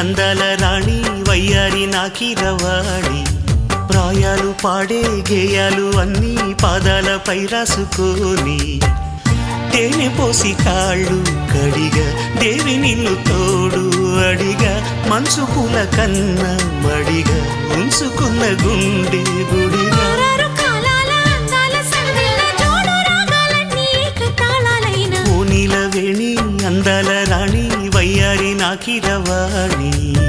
అందాల రాణి వయ్యారి నాకిరవాణి ప్రాయాలు పాడే గేయాలు అన్నీ పాదాలపై రాసుకొని తేనె పోసి కాళ్ళు కడిగా దేవి నిన్ను తోడు అడిగా మంచు పూల కన్నా మడిగా ఉంచుకున్న గుండె గుడిగా ఆరారు కాలాల అందాల సందెళ్ళ జోడు రాగాలన్నీ ఏకతాళాలైన ఓ నీలవేణి అందాల రాణి వయ్యారి నాకిరవాణి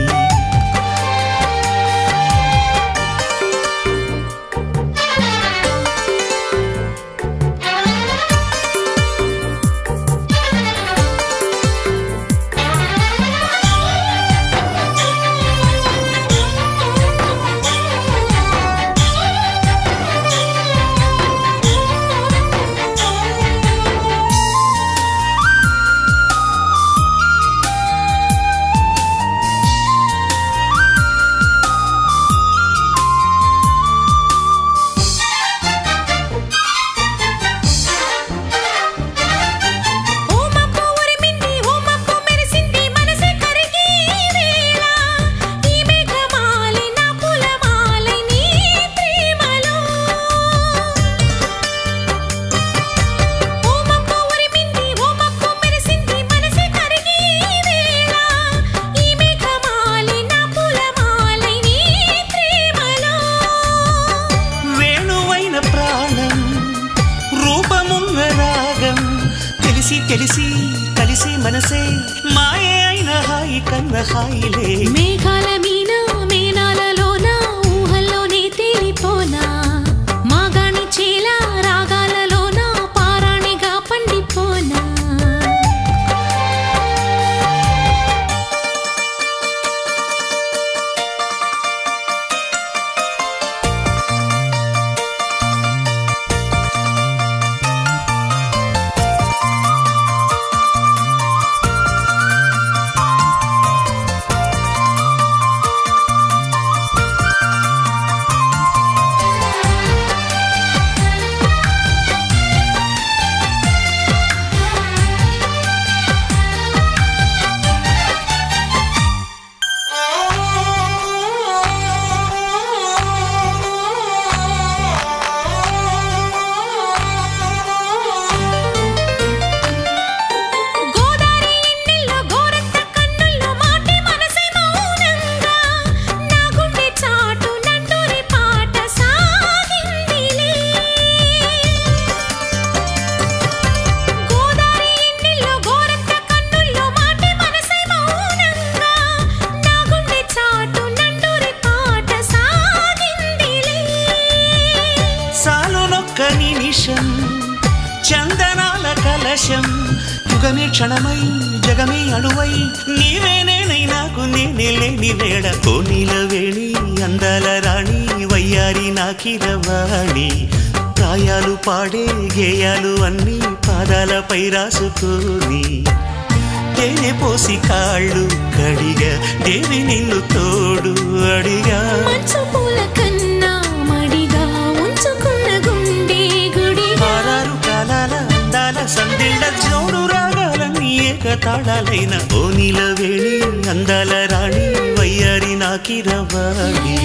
ఓ మబ్బు ఉరిమింది ఓ మబ్బు మెరిసింది మనసే కరిగి ఈ వేళ ఈ మేఘమాలి నా పూలమాలై నీ ప్రేమలో ఓ మబ్బు ఉరిమింది ఓ మబ్బు మెరిసింది మనసే కరిగి ఈ వేళ ఈ మేఘమాలి నా పూలమాలై నీ ప్రేమలో వేణువైన ప్రాణం రూపమున్న రాగం తెలిసి తెలిసి కలిసి మనసే మాయే అయిన హాయి కన్న హాయిలే మేఘాల మీన మేనాలలోన ఊహల్లోనే తేలిపోనా మాగాణి చేల రాగాలలోన పారాణిగా పండిపోనా గోదారి ఎన్నెల్లో గోరంత కన్నుల్లో మాటే మనసే మౌనంగా నా గుండె చాటు నంటూరి పాట సాగిందిలే గోదారి ఎన్నెల్లో గోరంత కన్నుల్లో మాటే మనసే మౌనంగా నా గుండె చాటు నంటూరి పాట సాగిందిలే సాలునొక్క నిమిషం చందనాల కలశం యుగమే క్షణమై జగమే అణువై నీవే నేనై నాకు నేనే లేని వేళ ఓ నీలవేణి అందాల రాణి వయ్యారి నాకిరవాణి ప్రాయాలు పాడే గేయాలు అన్నీ పాదాలపై రాసుకొని తేనె పోసి కాళ్ళు కడిగా దేవి నిన్ను తోడు అడిగా మంచు పూల కన్నా మడిగా ఉంచుకున్న గుండె గుడిగా ఆరారు కాలాల అందాల సందిళ్ళ జోడు రాగాలన్నీ ఏకతాళాలైన ఓ నీలవేణి అందాల రాణి వయ్యారి నాకిరవాణి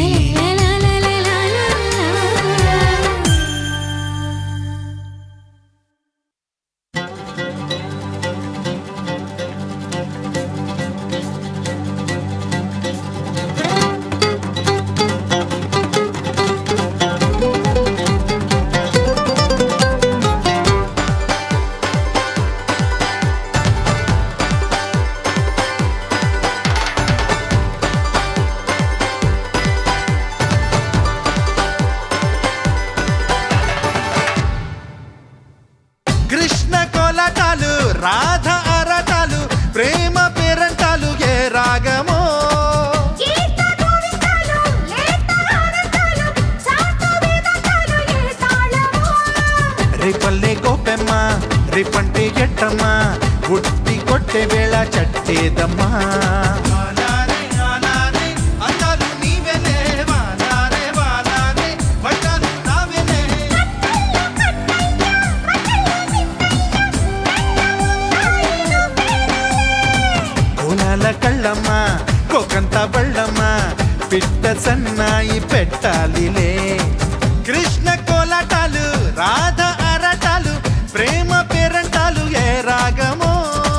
కృష్ణ కోలాటాలు రాధ అరటాలు ప్రేమ పేరంటాలు ఏ రాగమో రేపల్లే గోపెమ్మ రేపంటే ఎట్టమ్మ ఉట్టి కొట్టే వేళ చట్టేదమ్మా వాలారే, వాలారే, అందాలు నీవెలే, వాలారే, వాలారే, వడ్డాలు నావెలే. కోలాల కళ్ళమ్మ కోకంత బళ్ళమ్మ పిట్ట సన్నాయి పెట్టాలిలే కృష్ణ కోలాటాలు రాధ అరటాలు ప్రేమ పేరంటాలు ఏ రాగమో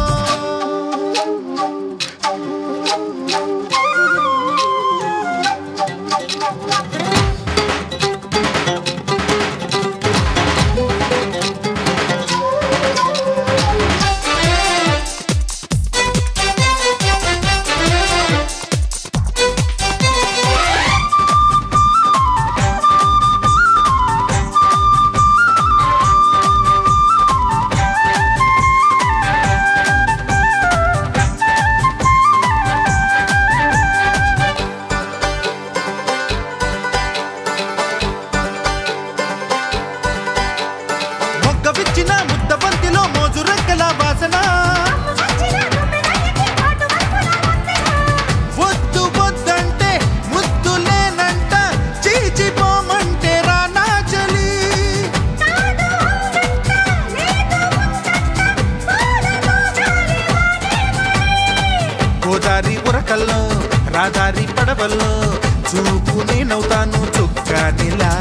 మొగ్గ విచ్చిన ముద్ద బంతిలో మోజు రెక్కల వాసన వద్దు వద్దంటే ముద్దు లేనంట చీచిపోమంటే రానా చలి గోదారి ఉరకల్లో రాదారి పడవల్లో చూపు నేనవుతాను చుక్కానిలా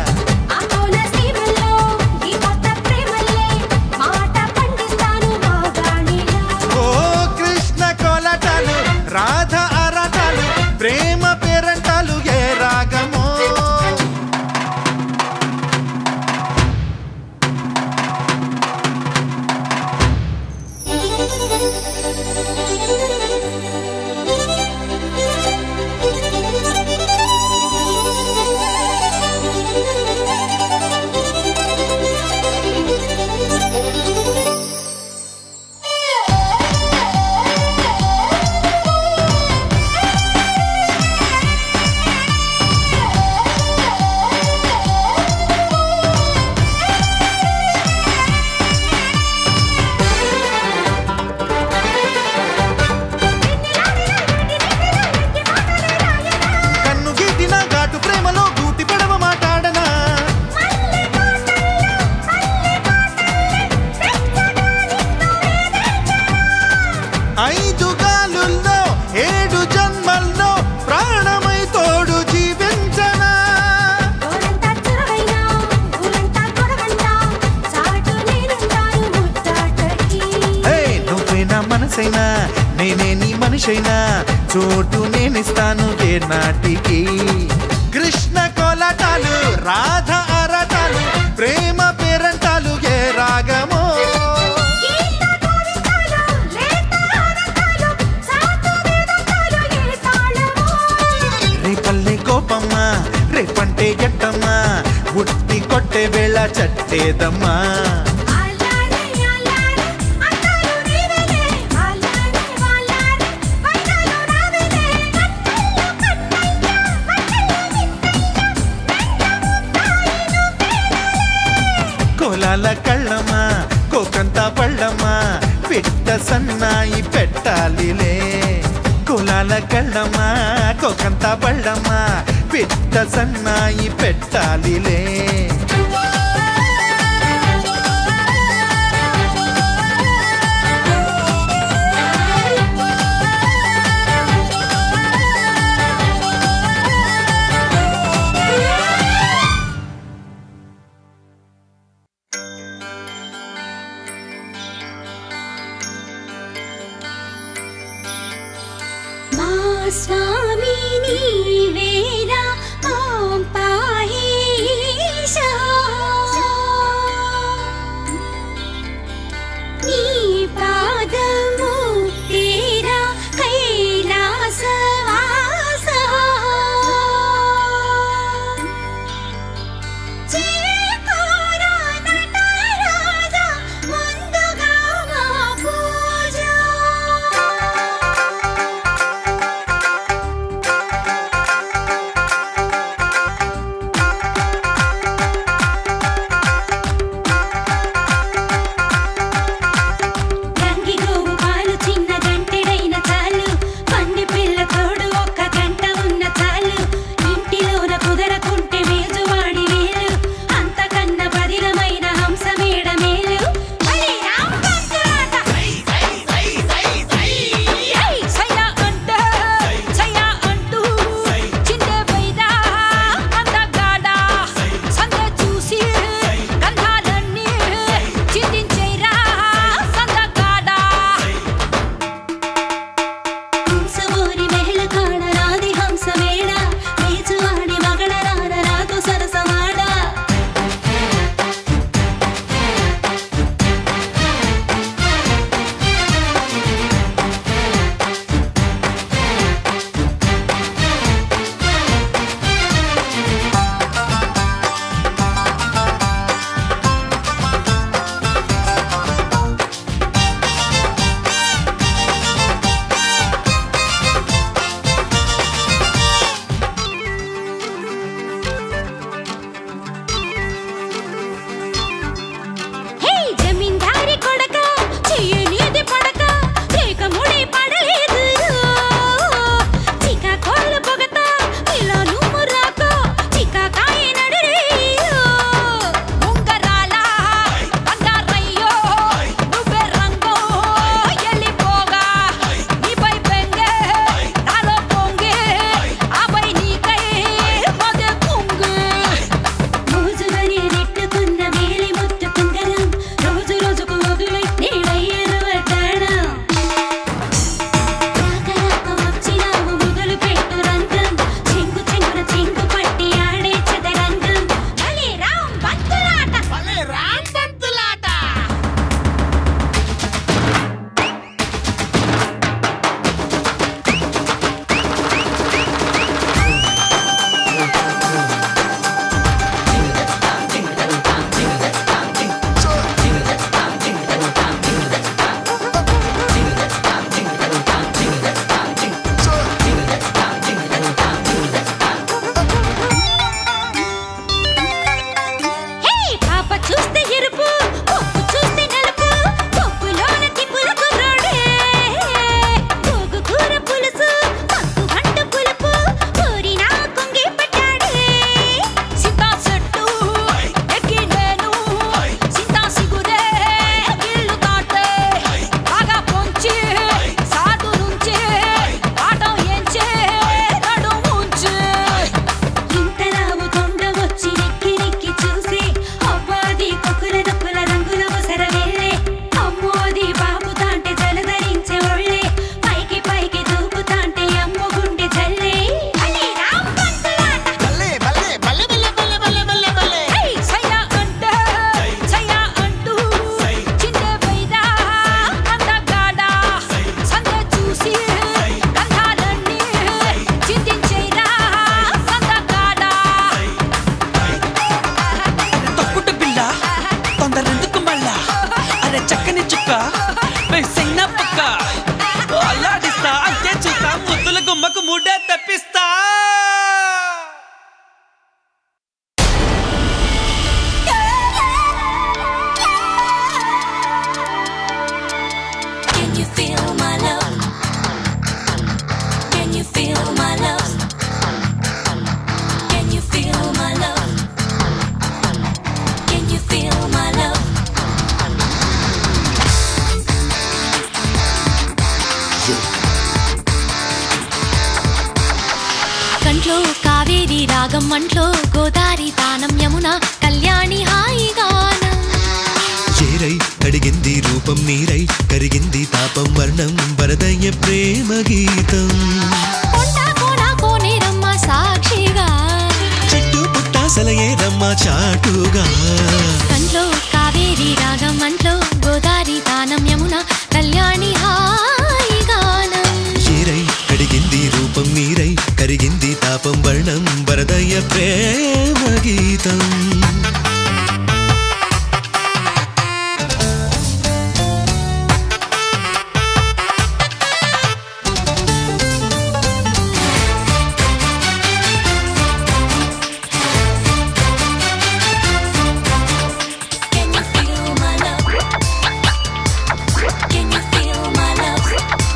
ఓ కృష్ణ కోలాటాలు రాధ ఆరాటాలు ప్రేమ పేరంటాలు ఏ రాగమో కన్ను గీటిన ఘాటు ప్రేమలో గూటి పడవ మాట్లాడనా ఐదు గాలుల్లో ఏడు జన్మల్లో ప్రాణమై తోడు జీవించనా హే నువ్వే నా మనసైనా నేనే నీ మనిషైనా చోటు నేనిస్తాను ఏ నాటికి కృష్ణ కోలాటాలు రాధ ఆరాటాలు ప్రేమ పేరంటాలు ఏ రాగమో రేపల్లె కోపమ్మ రేపంటే ఎట్టమ్మా ఉట్టి కొట్టే వేళ చట్టేదమ్మా కోలాల కళ్ళమ్మా కోకంత పళ్ళమ్మా పిట్ట సన్నాయి పెట్టాలిలే కోలాల కళ్ళమ్మా కోకంత పళ్ళమ్మా పిట్ట సన్నాయి పెట్టాలిలే మా స్వామి నీవేరా మాం పాహీశా నీ పాదము తేరా కైలాసవాసా చేకోరా నటరాజా ముందుగా మా పూజ ఆ రాగం మంట్లో గోదారి తానం యమున కళ్యాణి హాయిగానం చేరై అడిగింది రూపం నీరై కరిగింది తాపం వర్ణం వరదయ్య ప్రేమ గీతం కొండ కోన కోనేరమ్మ సాక్షిగా చెట్టు పుట్ట సలయే రమ్మ చాటుగా కంట్లో కావేరి రాగం మంట్లో గోదారి తానం యమున కళ్యాణి హాయిగానం చేరై అడిగింది రూపం నీరై కరిగింది తాపం వర్ణం వరదయ్య ప్రేమ గీతం Can you feel my love? Can you feel my love?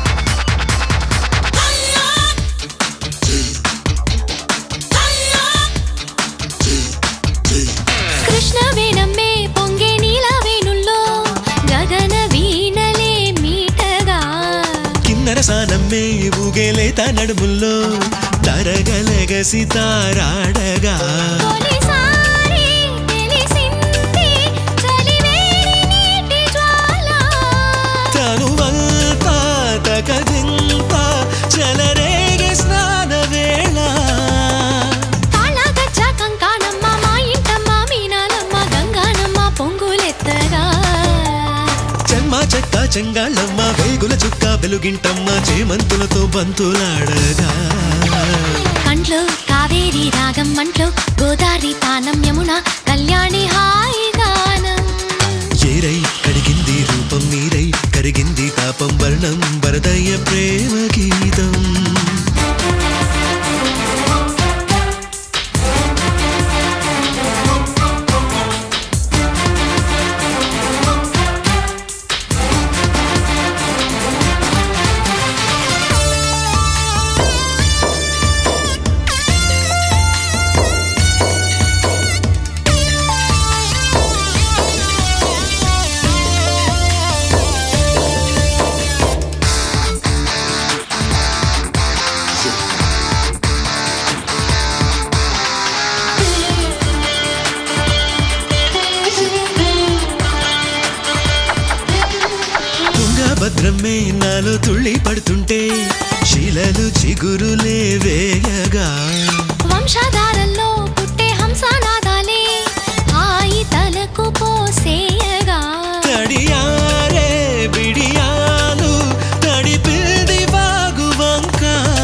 Krishna వేణమ్మే పొంగే నీల వేణుల్లో గగన వీణలే మీటగా కిన్నర సానమ్మే ఊగేలేత నడుముల్లో తరగలగసి తారాడగా తొలిసారి తెలిసింది చలివేడి నీటి జ్వాల తనువంతా తకదింత చలరేగే స్నాన వేళ తాళగచ్చ కంకానమ్మ మా ఇంటమ్మ మీనాలమ్మ గంగానమ్మ పొంగులెత్తగా చెమ్మ చెక్క చెంగాళ్ళమ్మ వేగుల చుక్క వెలుగింటమ్మ చేమంతులతో బంతులాడగా కంట్లో కావేరి రాగం మంట్లో గోదారి తానం యమున కళ్యాణి హాయిగానం చేరై కడిగింది రూపం నీరై కరిగింది తాపం వర్ణం వరదయ్య ప్రేమ గీతం తుంగభద్రమ్మే నాలో తుళ్ళి పడుతుంటే శిలలు చిగురులే వేయగా వంశధారల్లో పుట్టే హంసనాదాలే హాయి తలకు పోసేయగా తడియారే బిడియాలు తడిపిల్ది వాగు వంక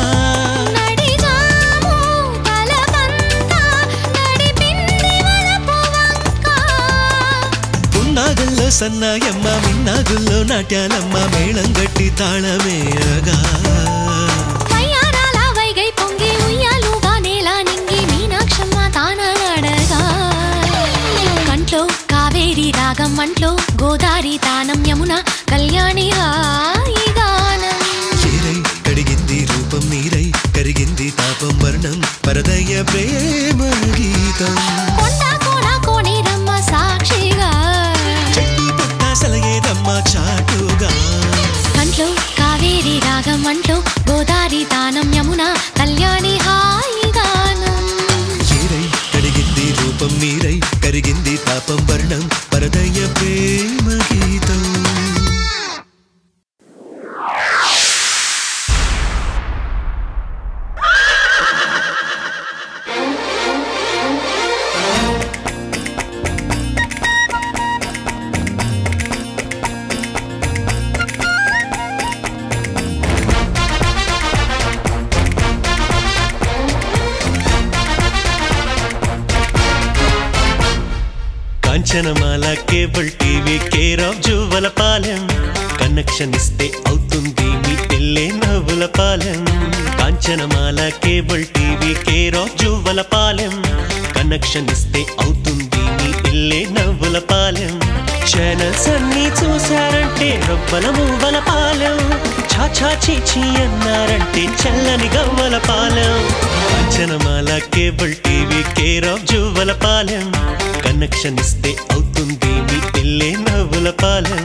నడిగాము తలవంతా నడిపింది వలపు వంక పున్నాగల్లో సన్నాయమ్మ మిన్నాగుల్లో నాట్యాలమ్మ మేళం గట్టి తాళమేయగా వయ్యారాల వైగై పొంగి ఉయ్యాలుగా నేల నింగి మీనాక్షమ్మ తానడగా కంట్లో కావేరి రాగం మంట్లో గోదారి తానం యమున కళ్యాణి హాయిగానం చేరై కడిగింది రూపం నీరై కరిగింది తాపం వర్ణం పరదయ్య ప్రేమ గీతం కొండ కోన కోనేరమ్మ సాక్షిగా చెట్టు పుట్ట సలయేరమ్మ చాటుగా కంట్లో కావేరి రాగం మంట్లో గోదారి తానం యమున కళ్యాణి హాయిగానం చేరై కడిగింది రూపం నీరై కరిగింది తాపం వర్ణం పరదయ్య ప్రేమ గీతం Kanchanamala cable TV care of Juvvala Palem connection ఇస్తే అవుతుంది మీ పిల్లే నవ్వుల పాలెం Kanchanamala cable TV care of Juvvala Palem connection ఇస్తే అవుతుంది మీ పిల్లే నవ్వుల పాలెం ఛానల్స్ అన్ని చూసారంటే రొబ్బల మువ్వల పాలెం చాచా చీచి అన్నారంటే చల్లని గవ్వల పాలెం Kanchanamala cable TV care of Juvvala Palem connection ఇస్తే అవుతుంది మీ పిల్లే నవ్వుల పాలెం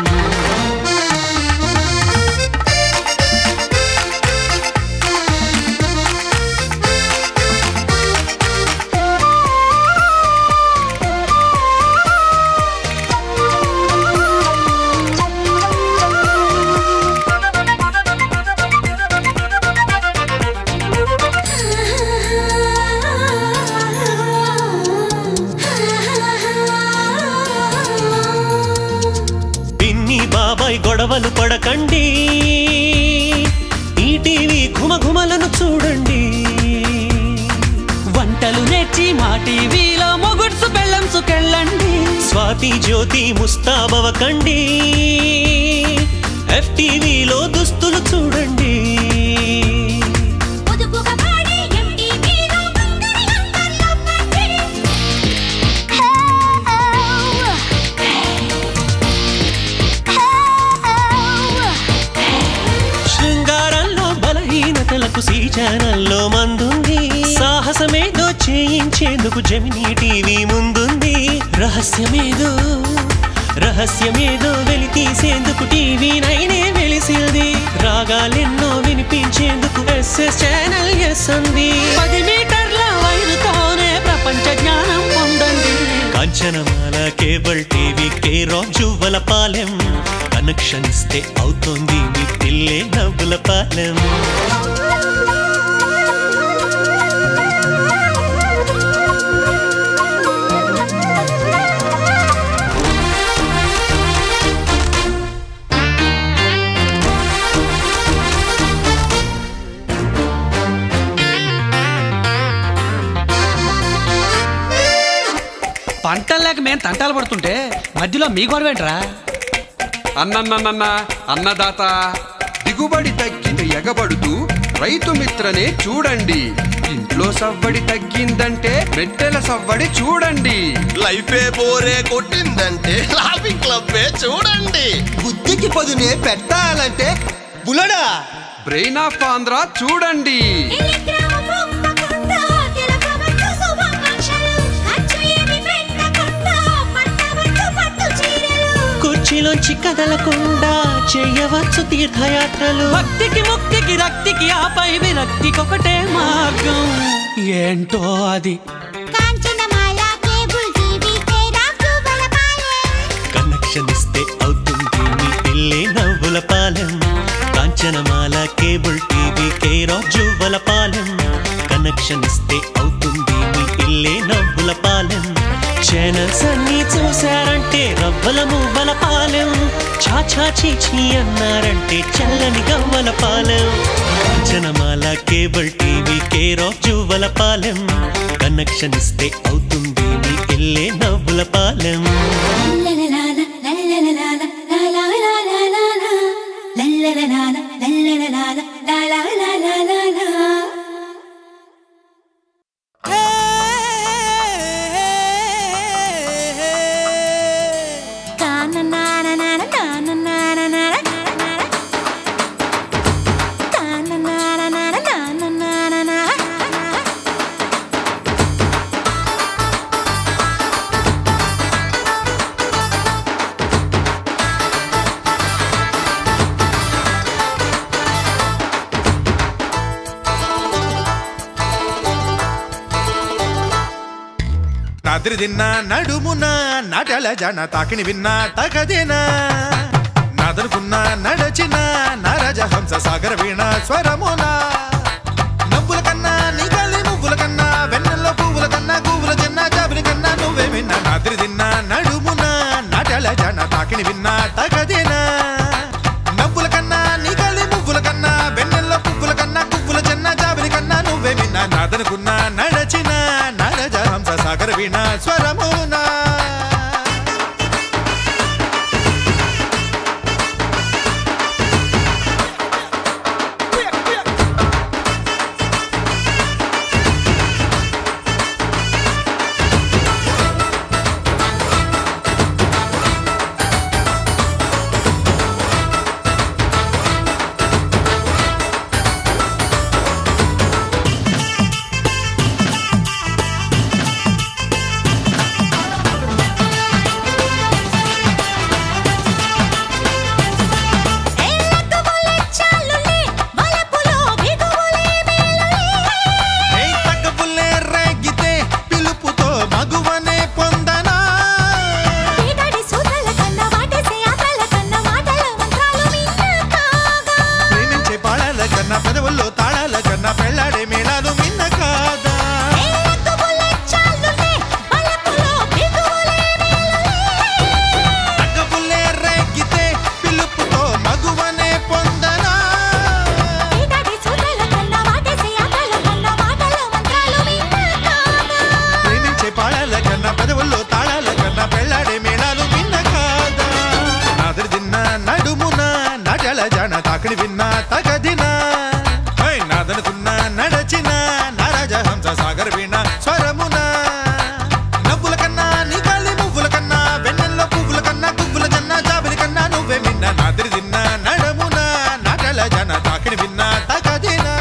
టీవీలో మొగుడ్సు పెళ్ళంసుకెళ్ళండి స్వాతి జ్యోతి ముస్తాబవకండి ఎఫ్టీవీలో దుస్తులు చూడండి పొదుపుగా పాడే ఎంటీవీలో బంగారి అంతర్లో పట్టి. శృంగారంలో బలహీనతలకు సీ ఛానల్లో మందుంది సాహసమేదో చేయించేందుకు జమినీ టీవీ ముందుంది రహస్యమేదో రహస్యమేదో వెలి తీసేందుకు టీవీ నైనే వెలిసింది రాగాలెన్నో వినిపించేందుకు ఎస్ఎస్ ఛానల్ ఎస్ అంది పది మీటర్ల వైరుతోనే ప్రపంచ జ్ఞానం పొందండి Kanchanamala cable TV care of Juvvala Palem connection ఇస్తే అవుతోంది మీ పిల్లే నవ్వుల పాలెం పంటలు లేక మేము తంటాలు పడుతుంటే మధ్యలో మీ గొడవేంట్రా అన్నన్నన్న అన్నదాత దిగుబడి తగ్గితే ఎగబడుతూ రైతు మిత్రనే చూడండి ఇంట్లో సవ్వడి తగ్గిందంటే మెట్టెల సవ్వడి చూడండి లైఫే బోరే కొట్టిందంటే లాఫింగ్ క్లబ్బే చూడండి బుద్ధికి పదునే పెట్టాలంటే బులడా బ్రెయిన్ ఆఫ్ ఆంధ్ర చూడండి టెలిగ్రాము పంపకుండా తిలకబట్టు శుభాకాంక్షలు. ఖర్చు ఏమి పెట్టకుండా పట్టబట్టు పట్టు చీరలు. కుర్చీలోంచి కదలకుండా చేయవచ్చు తీర్థయాత్రలు భక్తికి ముక్తికి రక్తికి ఆపై విరక్తికొకటే మార్గం ఏంటో అది కాంచనమాల కేబుల్ టీవీ కేరాఫ్ బలపాలే కనెక్షన్ ఇస్తే అవుతుంది మీ పిల్లే నవ్వుల పాలెం Kanchanamala cable TV care of Juvvala Palem connection ఇస్తే అవుతుంది మీ పిల్లే నవ్వుల పాలెం ఛానల్స్ అన్ని చూశారంటే రవ్వల మువ్వల పాలెం చాచా చీచి అన్నారంటే చల్లని గవ్వల పాలెం Kanchanamala cable TV care of Juvvala Palem connection ఇస్తే అవుతుంది మీ పిల్లే నవ్వుల పాలెం రాత్రి తిన్నా నడుమున నాటల జన తాకిని విన్నా తగదేనా నాదనుకున్న నడచిన నరజ హంస సాగర వీణ స్వరమున నవ్వుల కన్నా నిగలి మువ్వుల కన్నా వెన్నెల్లో పువ్వుల కన్నా గువ్వుల జన్న జాబిలి కన్నా నువ్వే విన్నా రాత్రి తిన్నా నడుమున నాటల జన తాకిని విన్నా తగదేనా నవ్వుల కన్నా నిగలి మువ్వుల కన్నా వెన్నెల్లో పువ్వుల కన్నా గువ్వుల జన్న జాబిలి కన్నా నువ్వే విన్నా నాదనుకున్న నడచిన నరజ హంస సాగర వీణ స్వరమునా ఏయ్ తగ్గపుల్లే రేగితే పిలుపుతో మగువనే పొందనా ప్రేమించే పాడాల కన్నా పెదవుల్లో తాళాల కన్నా పెళ్ళాడే మేళాలు మిన్న కాదా తగ్గపుల్లే రేగితే పిలుపుతో మగువనే పొందనా ప్రేమించే తాకిని విన్నా తగదినా హై, నాదనుకున్నా నడచిన నరజహంస సాగర వీణ స్వరమున నవ్వుల కన్నా నీ కాలి మువ్వుల కన్నా వెన్నెల్లో పువ్వుల కన్నా గువ్వుల కన్నా జాబిలి కన్నా నువ్వే మిన్న నాదిరి తిన్నా నడమున నటల జన తాకిని విన్నా తగదినా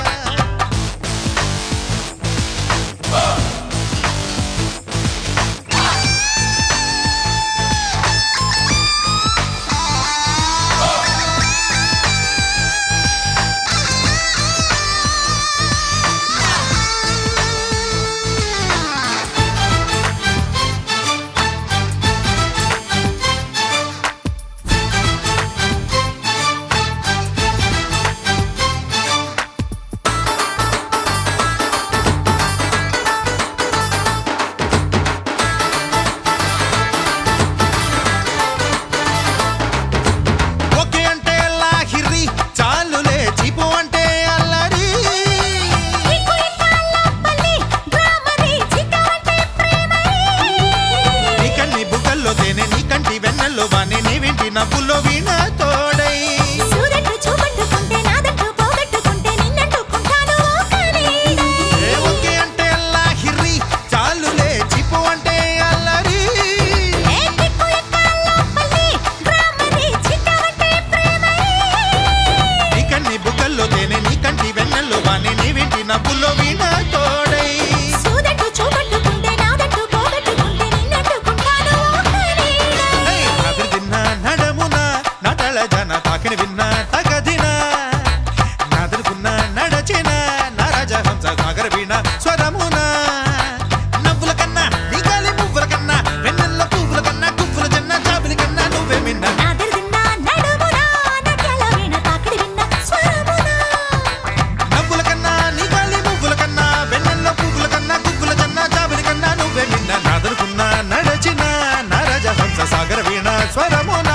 ఓకే అంటే లాహిరి చాలులే చీపు అంటే అల్లరి నీకు ఇట్టాల పల్లి గ్రామరి చిక్కవంటే ప్రేమరి నీ కన్ని బుగ్గల్లో తేనె నీ కంటి వెన్నెల్లో వాణి నీ వింటి నవ్వుల్లో వీణ తోడై సూరట్టు చూపట్టుకుంటే నాదంటూ పోగొట్టుకుంటే నిన్నంటుకుంటాను ఒకరీడై ఏ ఓకే అంటే లాహిరి చాలులే చీపు అంటే అల్లరి ఏ దిక్కు ఎక్కాల పల్లి గ్రామరి చిక్కవంటే ప్రేమరి నీ కన్ని బుగ్గల్లో తేనె నీ కంటి వెన్నెల్లో వాణి నీ వింటి నవ్వుల్లో వీణ తోడై సూరట్టు చూపట్టుకుంటే నాదంటూ పోగొట్టుకుంటే నిన్నంటుకుంటాను ఒకరీడై హై, నాదిరి తిన్నా నడమున నటల జన తాకిని విన్నా తగదిన నాదుకున్న నడచిన నరజహంస సాగర వీణ స్వరమున నవ్వుల కన్నా నీ గాలి మువ్వుల కన్నా వెన్నెల్ల పువ్వుల కన్నా గువ్వుల జన్న జాబిలి కన్నా నువ్వే మిన్న నాదిరిదిన్న నడుమున నట్యాల వీణ తాకిడి విన్న స్వరమున నవ్వుల కన్నా నీ గాలి మువ్వుల కన్నా వెన్నెల్ల పువ్వుల కన్నా గువ్వుల జన్న జాబిలి కన్నా నువ్వే మిన్న నాదనుకున్న నడచిన నరజహంస సాగర వీణ స్వరమున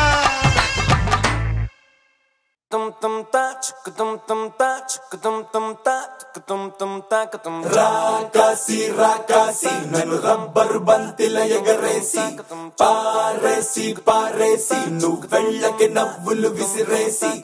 tum tum ta chuk tum tum ta chuk tum tum ta chuk tum tum ta ka tum రాకాసి రాకాసి నన్ను రబ్బరు బంతిల ఎగరేసి పారేసి పారేసి నువ్వు వెళ్ళకి నవ్వులు విసిరేసి